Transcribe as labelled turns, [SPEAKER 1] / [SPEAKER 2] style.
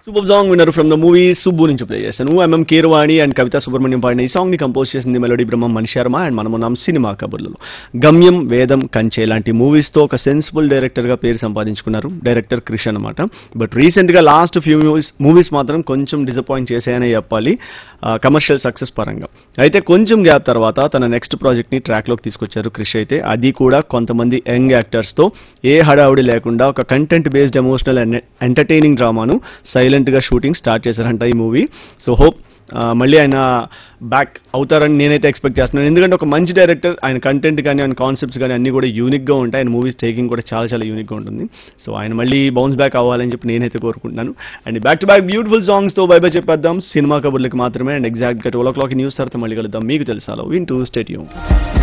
[SPEAKER 1] super song విన్నారు from the movie Subbu నుంచి play చేశాను ఎంఎం కీరవాణి అండ్ కవిత సుబ్రహ్మణ్యం పాడిన ఈ సాంగ్ ని కంపోజ్ చేసింది మెలోడీ బ్రహ్మం మణి శర్మ అండ్ మనం ఉన్నాం సినిమా కబుర్లలో గమ్యం వేదం కంచె లాంటి మూవీస్ తో ఒక సెన్సిబుల్ డైరెక్టర్ గా పేరు సంపాదించుకున్నారు డైరెక్టర్ క్రిష్ అనమాట బట్ రీసెంట్ గా లాస్ట్ ఫ్యూ మూవీస్ మూవీస్ మాత్రం కొంచెం డిసప్పాయింట్ చేశాయనే చెప్పాలి కమర్షియల్ సక్సెస్ పరంగా అయితే కొంచెం గ్యాప్ తర్వాత తన నెక్స్ట్ ప్రాజెక్ట్ ని ట్రాక్ లోకి తీసుకొచ్చారు క్రిష్ అయితే అది కూడా కొంతమంది యంగ్ యాక్టర్స్ తో ఏ హడావుడి లేకుండా ఒక content based emotional and entertaining డ్రామాను సైలెంట్ గా షూటింగ్ స్టార్ట్ చేశారంట ఈ మూవీ సో హోప్ మళ్ళీ ఆయన బ్యాక్ అవుతారని నేనైతే ఎక్స్పెక్ట్ చేస్తున్నాను ఎందుకంటే ఒక మంచి డైరెక్టర్ ఆయన కంటెంట్ కానీ ఆయన కాన్సెప్ట్స్ కానీ అన్ని కూడా యూనిక్ గా ఉంటాయి ఆయన మూవీస్ టేకింగ్ కూడా చాలా చాలా యూనిక్ గా ఉంటుంది సో ఆయన మళ్ళీ బౌన్స్ బ్యాక్ అవ్వాలని చెప్పి నేనైతే కోరుకుంటున్నాను and back to back beautiful songs తో బై బై చెప్పేద్దాం సినిమా కబుర్లకి మాత్రమే అండ్ ఎగ్జాక్ట్ గా ట్వెల్వ్ ఓ క్లాక్ న్యూస్ తర్వాత మళ్ళీ కలుద్దాం మీకు తెలుసా వింటూ స్టేట్యూమ్